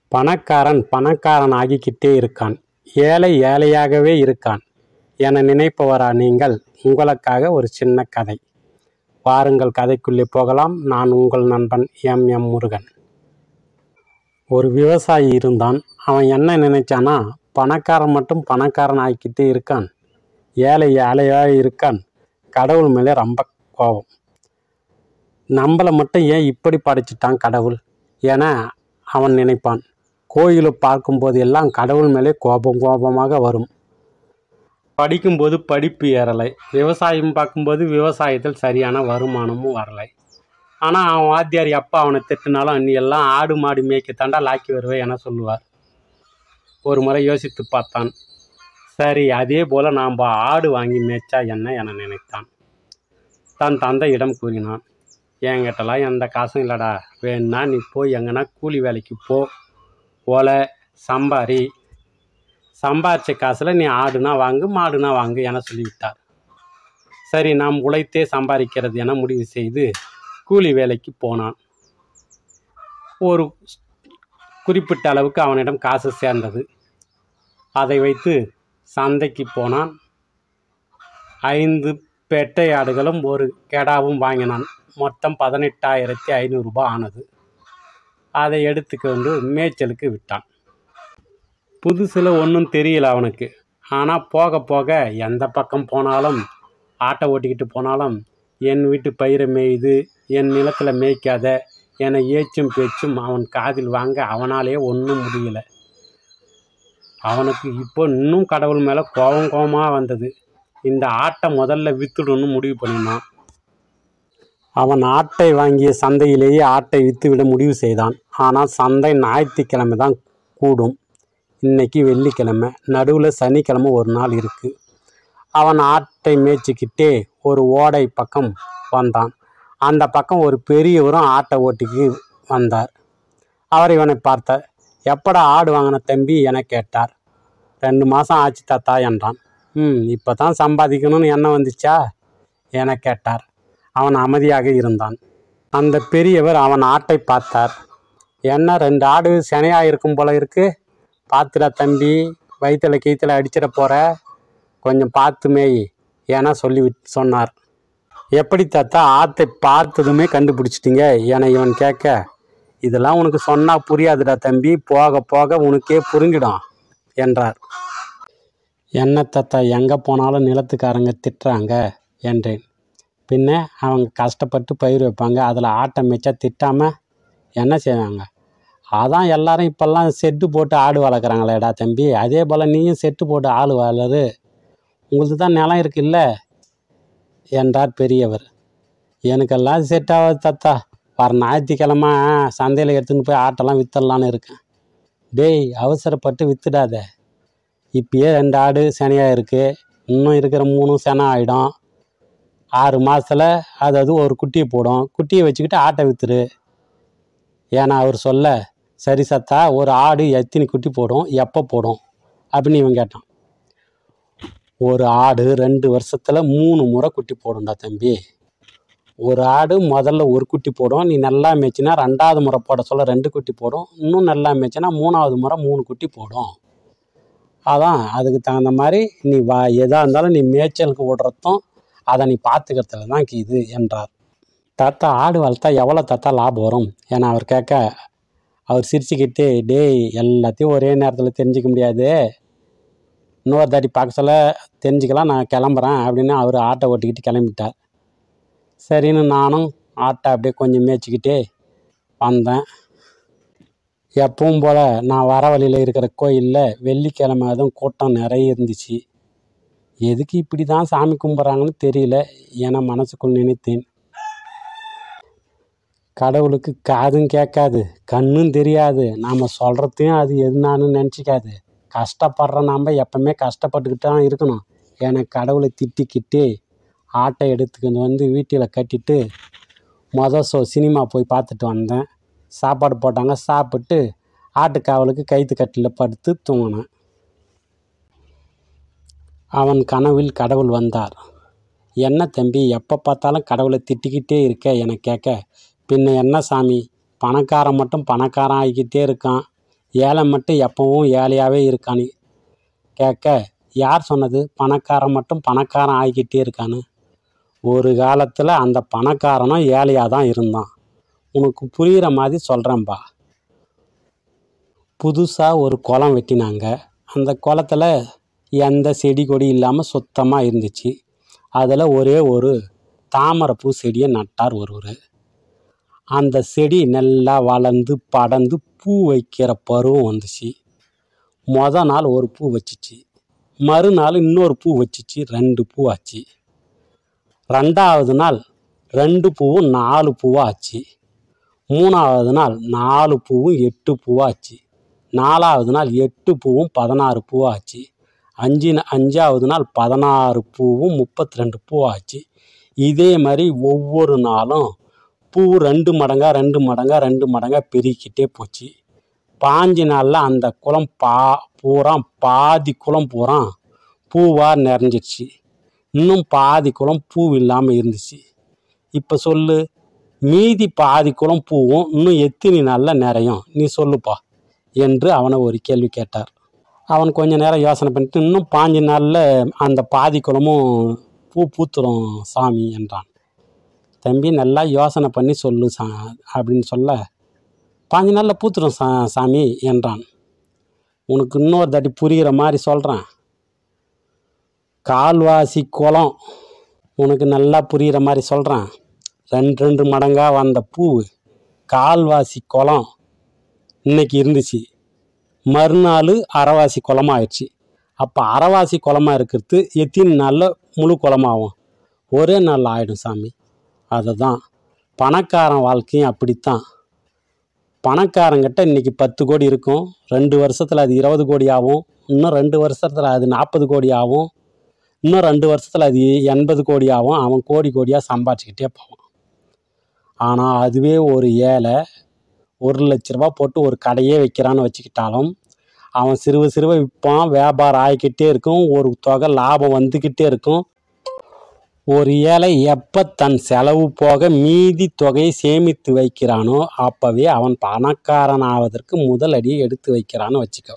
பணக்காரன் பணக்காரன் ஆகிக்கிட்டே இருக்கான் ஏழை ஏழையாகவே இருக்கான் என நினைப்பவரா நீங்கள் உங்களுக்காக ஒரு சின்ன கதை வாருங்கள் கதைக்குள்ளே போகலாம் நான் உங்கள் நண்பன் எம் எம் முருகன் ஒரு விவசாயி இருந்தான் அவன் என்ன நினைச்சானா பணக்காரன் மட்டும் பணக்காரன் ஆகிக்கிட்டே இருக்கான் ஏழை ஏழையாக இருக்கான் கடவுள் மேலே ரொம்ப கோபம் நம்மளை மட்டும் ஏன் இப்படி படைச்சிட்டான் கடவுள் என அவன் நினைப்பான் கோயிலை பார்க்கும்போது எல்லாம் கடவுள் மேலே கோபம் கோபமாக வரும் படிக்கும்போது படிப்பு ஏறலை விவசாயம் பார்க்கும்போது விவசாயத்தில் சரியான வருமானமும் வரலை ஆனால் அவன் வாத்தியார் அப்பா அவனை திட்டினாலும் நீ எல்லாம் ஆடு மாடு மேய்க்க தாண்டா லாக்கி வருவே என சொல்லுவார் ஒரு முறை யோசித்து பார்த்தான் சரி அதே போல் நாம் ஆடு வாங்கி மேய்ச்சா என்ன என நினைத்தான் தன் தந்தையிடம் கூறினான் என்கிட்டலாம் எந்த காசும் இல்லைடா வேணுன்னா நீ போய் எங்கன்னா கூலி வேலைக்கு போ ஓலை சம்பாரி சம்பாரிச்ச காசில் நீ ஆடுனா வாங்கு மாடுனா வாங்கு என சொல்லிவிட்டார் சரி நாம் உழைத்தே சம்பாதிக்கிறது என முடிவு செய்து கூலி வேலைக்கு போனான் ஒரு குறிப்பிட்ட அளவுக்கு அவனிடம் காசு சேர்ந்தது அதை வைத்து சந்தைக்கு போனான் ஐந்து பெட்டை ஆடுகளும் ஒரு கெடாவும் வாங்கினான் மொத்தம் பதினெட்டாயிரத்தி ஐநூறுரூபா ஆனது அதை எடுத்துக்கொண்டு மேய்ச்சலுக்கு விட்டான் புதுசில் ஒன்றும் தெரியல அவனுக்கு ஆனால் போக போக எந்த பக்கம் போனாலும் ஆட்டை ஓட்டிக்கிட்டு போனாலும் என் வீட்டு பயிரை மேயுது என் நிலத்தில் மேய்க்காத என ஏச்சும் பேச்சும் அவன் காதில் வாங்க அவனாலே ஒன்றும் முடியல அவனுக்கு இப்போ இன்னும் கடவுள் மேலே கோபம் கோபமாக வந்தது இந்த ஆட்டை முதல்ல வித்துடணும்னு முடிவு பண்ணினான் அவன் ஆட்டை வாங்கிய சந்தையிலேயே ஆட்டை விற்றுவிட முடிவு செய்தான் ஆனால் சந்தை ஞாயிற்றுக்கிழமை தான் கூடும் இன்னைக்கு வெள்ளிக்கிழமை நடுவில் சனிக்கிழமை ஒரு நாள் இருக்குது அவன் ஆட்டை மேய்ச்சிக்கிட்டே ஒரு ஓடை பக்கம் வந்தான் அந்த பக்கம் ஒரு பெரியவரும் ஆட்டை ஓட்டிக்கு வந்தார் அவர் இவனை பார்த்தார் எப்படா ஆடு வாங்கின தம்பி என கேட்டார் ரெண்டு மாதம் ஆச்சு தாத்தா என்றான் ம் இப்போ தான் சம்பாதிக்கணும்னு எண்ணம் வந்துச்சா என கேட்டார் அவன் அமைதியாக இருந்தான் அந்த பெரியவர் அவன் ஆட்டை பார்த்தார் என்ன ரெண்டு ஆடு சினையாக இருக்கும் போல இருக்கு பார்த்துடா தம்பி வயிற்றுல கீத்துல அடிச்சிட போற கொஞ்சம் பார்த்து மேய் என சொல்லி விட் சொன்னார் எப்படி தாத்தா ஆத்தை பார்த்ததுமே கண்டுபிடிச்சிட்டீங்க என இவன் கேட்க இதெல்லாம் உனக்கு சொன்னால் புரியாதுடா தம்பி போக போக உனக்கே புரிஞ்சிடும் என்றார் என்ன தாத்தா எங்கே போனாலும் நிலத்துக்காரங்க திட்டுறாங்க என்றேன் பின்ன அவங்க கஷ்டப்பட்டு பயிர் வைப்பாங்க அதில் ஆட்டை மேய்ச்சா திட்டாமல் என்ன செய்வாங்க அதான் எல்லாரும் இப்போல்லாம் செட்டு போட்டு ஆடு வளர்க்குறாங்களேடா தம்பி அதே போல் நீயும் செட்டு போட்டு ஆடு வளரு உங்களுக்கு தான் நிலம் இருக்குல்ல என்றார் பெரியவர் எனக்கெல்லாம் செட் ஆகாது தாத்தா வர ஞாயிற்றுக்கிழமை சந்தையில் எடுத்துன்னு போய் ஆட்டெல்லாம் வித்தரலான்னு இருக்கேன் டேய் அவசரப்பட்டு வித்துடாத இப்பயே ரெண்டு ஆடு சினையாக இருக்குது இன்னும் இருக்கிற மூணும் செனை ஆகிடும் ஆறு மாதத்தில் அதாவது ஒரு குட்டியை போடும் குட்டியை வச்சுக்கிட்டு ஆட்டை விற்றுரு ஏன்னா அவர் சொல்ல சரி சத்தா ஒரு ஆடு எத்தனை குட்டி போடும் எப்போ போடும் அப்படின்னு இவன் கேட்டான் ஒரு ஆடு ரெண்டு வருஷத்தில் மூணு முறை குட்டி போடும்டா தம்பி ஒரு ஆடு முதல்ல ஒரு குட்டி போடும் நீ நல்லா மேய்ச்சினா ரெண்டாவது முறை போட சொல்ல ரெண்டு குட்டி போடும் இன்னும் நல்லா மேய்ச்சினா மூணாவது முறை மூணு குட்டி போடும் அதான் அதுக்கு தகுந்த மாதிரி நீ வா எதாக இருந்தாலும் நீ மேய்ச்சலுக்கு விடுறதும் அதை நீ பார்த்துக்கிறதுல தான் இது என்றார் தாத்தா ஆடு வளர்த்தா எவ்வளோ தாத்தா லாபம் வரும் என அவர் கேட்க அவர் சிரிச்சுக்கிட்டே டேய் எல்லாத்தையும் ஒரே நேரத்தில் தெரிஞ்சிக்க முடியாது இன்னொரு தாட்டி பார்க்க சொல்ல தெரிஞ்சுக்கலாம் நான் கிளம்புறேன் அப்படின்னு அவர் ஆட்டை ஓட்டிக்கிட்டு கிளம்பிட்டார் சரின்னு நானும் ஆட்டை அப்படியே கொஞ்சம் மேய்ச்சிக்கிட்டே வந்தேன் எப்பவும் போல் நான் வர வழியில் இருக்கிற கோயிலில் வெள்ளிக்கிழமை அதுவும் கூட்டம் நிறைய இருந்துச்சு எதுக்கு இப்படி தான் சாமி கும்பிட்றாங்கன்னு தெரியல என மனசுக்குள் நினைத்தேன் கடவுளுக்கு காதும் கேட்காது கண்ணும் தெரியாது நாம் சொல்கிறதையும் அது எதுனான்னு நினச்சிக்காது கஷ்டப்படுற நாம் எப்பவுமே கஷ்டப்பட்டுக்கிட்டு தான் இருக்கணும் எனக்கு கடவுளை திட்டிக்கிட்டு ஆட்டை எடுத்துக்கிட்டு வந்து வீட்டில் கட்டிட்டு மொதல் ஷோ சினிமா போய் பார்த்துட்டு வந்தேன் சாப்பாடு போட்டாங்க சாப்பிட்டு ஆட்டுக்காவலுக்கு கைத்து கட்டில் படுத்து தூங்கினேன் அவன் கனவில் கடவுள் வந்தார் என்ன தம்பி எப்போ பார்த்தாலும் கடவுளை திட்டிக்கிட்டே இருக்க என கேட்க பின்ன என்ன சாமி பணக்காரன் மட்டும் பணக்காரன் ஆகிக்கிட்டே இருக்கான் ஏழை மட்டும் எப்பவும் ஏழையாகவே இருக்கான்னு கேட்க யார் சொன்னது பணக்காரன் மட்டும் பணக்காரன் ஆகிக்கிட்டே இருக்கான்னு ஒரு காலத்தில் அந்த பணக்காரனும் ஏழையாக தான் இருந்தான் உனக்கு புரிகிற மாதிரி சொல்கிறேன்பா புதுசாக ஒரு குளம் வெட்டினாங்க அந்த குளத்துல எந்த செடி கொடி இல்லாமல் சுத்தமாக இருந்துச்சு அதில் ஒரே ஒரு தாமரைப்பூ செடியை நட்டார் ஒருவர் அந்த செடி நல்லா வளர்ந்து படர்ந்து பூ வைக்கிற பருவம் வந்துச்சு மொத நாள் ஒரு பூ வச்சுச்சு மறுநாள் இன்னொரு பூ வச்சுச்சு ரெண்டு பூ ஆச்சு ரெண்டாவது நாள் ரெண்டு பூவும் நாலு பூவாக ஆச்சு மூணாவது நாள் நாலு பூவும் எட்டு பூவாச்சு நாலாவது நாள் எட்டு பூவும் பதினாறு பூவாச்சு அஞ்சு நா- அஞ்சாவது நாள் பதினாறு பூவும் முப்பத்தி ரெண்டு பூவாச்சு இதே மாதிரி ஒவ்வொரு நாளும் பூ ரெண்டு மடங்கா ரெண்டு மடங்கா ரெண்டு மடங்கா பெருகிக்கிட்டே போச்சு பாஞ்சு நாளில் அந்த குளம் பா பூரா பாதி குளம் பூரா பூவாக நிறைஞ்சிருச்சு இன்னும் பாதி குளம் பூ இல்லாமல் இருந்துச்சு இப்போ சொல்லு மீதி பாதி குளம் பூவும் இன்னும் எத்தனை நாளில் நிறையும் நீ சொல்லுப்பா என்று அவனை ஒரு கேள்வி கேட்டார் அவன் கொஞ்ச நேரம் யோசனை பண்ணிட்டு இன்னும் பாஞ்சு நாளில் அந்த பாதி குளமும் பூ பூத்துரும் சாமி என்றான் தம்பி நல்லா யோசனை பண்ணி சொல்லு சா அப்படின்னு சொல்ல பாஞ்சு நாளில் பூத்துரும் சா சாமி என்றான் உனக்கு இன்னொரு தாட்டி புரிகிற மாதிரி சொல்கிறேன் கால்வாசி குளம் உனக்கு நல்லா புரிகிற மாதிரி சொல்கிறேன் ரெண்டு ரெண்டு மடங்காக வந்த பூ கால்வாசி குளம் இன்னைக்கு இருந்துச்சு மறுநாள் அரைவாசி குளமா ஆயிடுச்சு அப்போ அரைவாசி குளமா இருக்கிறது எத்தனை நாளில் முழு குளமாகும் ஒரே நாளில் ஆயிடும் சாமி அதுதான் பணக்காரன் வாழ்க்கையும் அப்படித்தான் பணக்காரங்கிட்ட இன்னைக்கு பத்து கோடி இருக்கும் ரெண்டு வருஷத்தில் அது இருபது கோடி ஆகும் இன்னும் ரெண்டு வருஷத்தில் அது நாற்பது கோடி ஆகும் இன்னும் ரெண்டு வருஷத்தில் அது எண்பது கோடி ஆகும் அவன் கோடி கோடியாக சம்பாதிச்சுக்கிட்டே போவான் ஆனால் அதுவே ஒரு ஏழை ஒரு லட்ச ரூபா போட்டு ஒரு கடையே வைக்கிறான்னு வச்சுக்கிட்டாலும் அவன் சிறுவ சிறுவ விற்பான் வியாபாரம் ஆகிக்கிட்டே இருக்கும் ஒரு தொகை லாபம் வந்துக்கிட்டே இருக்கும் ஒரு ஏழை எப்போ தன் செலவு போக மீதி தொகையை சேமித்து வைக்கிறானோ அப்போவே அவன் பணக்காரன் ஆவதற்கு முதல் அடியை எடுத்து வைக்கிறான்னு வச்சுக்கோ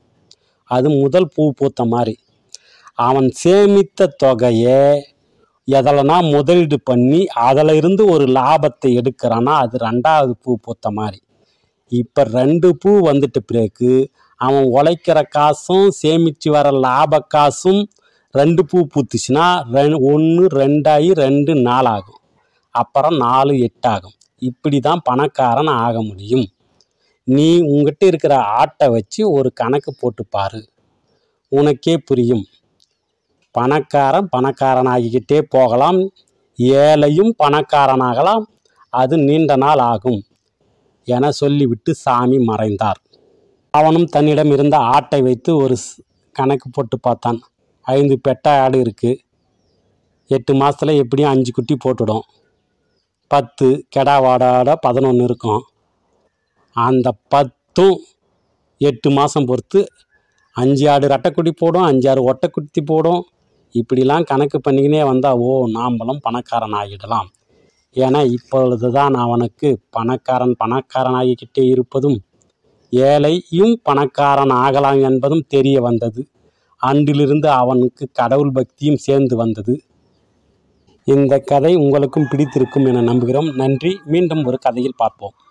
அது முதல் பூ பூத்த மாதிரி அவன் சேமித்த தொகையை எதிலனா முதலீடு பண்ணி அதில் இருந்து ஒரு லாபத்தை எடுக்கிறான்னா அது ரெண்டாவது பூ பூத்த மாதிரி இப்போ ரெண்டு பூ வந்துட்ட பிறகு அவன் உழைக்கிற காசும் சேமித்து வர லாப காசும் ரெண்டு பூ பூத்துச்சுன்னா ரெ ஒன்று ரெண்டாயி ரெண்டு நாலாகும் அப்புறம் நாலு எட்டாகும் இப்படி தான் பணக்காரன் ஆக முடியும் நீ உங்ககிட்ட இருக்கிற ஆட்டை வச்சு ஒரு கணக்கு போட்டு பாரு உனக்கே புரியும் பணக்காரன் பணக்காரன் ஆகிக்கிட்டே போகலாம் ஏழையும் பணக்காரனாகலாம் அது நீண்ட நாள் ஆகும் என சொல்லிவிட்டு சாமி மறைந்தார் அவனும் தன்னிடம் இருந்த ஆட்டை வைத்து ஒரு ஸ்- கணக்கு போட்டு பார்த்தான் ஐந்து பெட்டை ஆடு இருக்குது எட்டு மாதத்துல எப்படியும் அஞ்சு குட்டி போட்டுடும் பத்து கெடா வாடாட பதினொன்று இருக்கும் அந்த பத்தும் எட்டு மாதம் பொறுத்து அஞ்சு ஆடு ரெட்டைக்குட்டி போடும் அஞ்சு ஆறு ஒட்டைக்குட்டி போடும் இப்படிலாம் கணக்கு பண்ணிக்கினே வந்தால் ஓ நாம்பளும் பணக்காரன் ஆகிடலாம் ஏன்னா இப்பொழுது தான் அவனுக்கு பணக்காரன் பணக்காரன் ஆகிக்கிட்டே இருப்பதும் ஏழையும் பணக்காரன் ஆகலாம் என்பதும் தெரிய வந்தது அன்றிலிருந்து அவனுக்கு கடவுள் பக்தியும் சேர்ந்து வந்தது இந்த கதை உங்களுக்கும் பிடித்திருக்கும் என நம்புகிறோம் நன்றி மீண்டும் ஒரு கதையில் பார்ப்போம்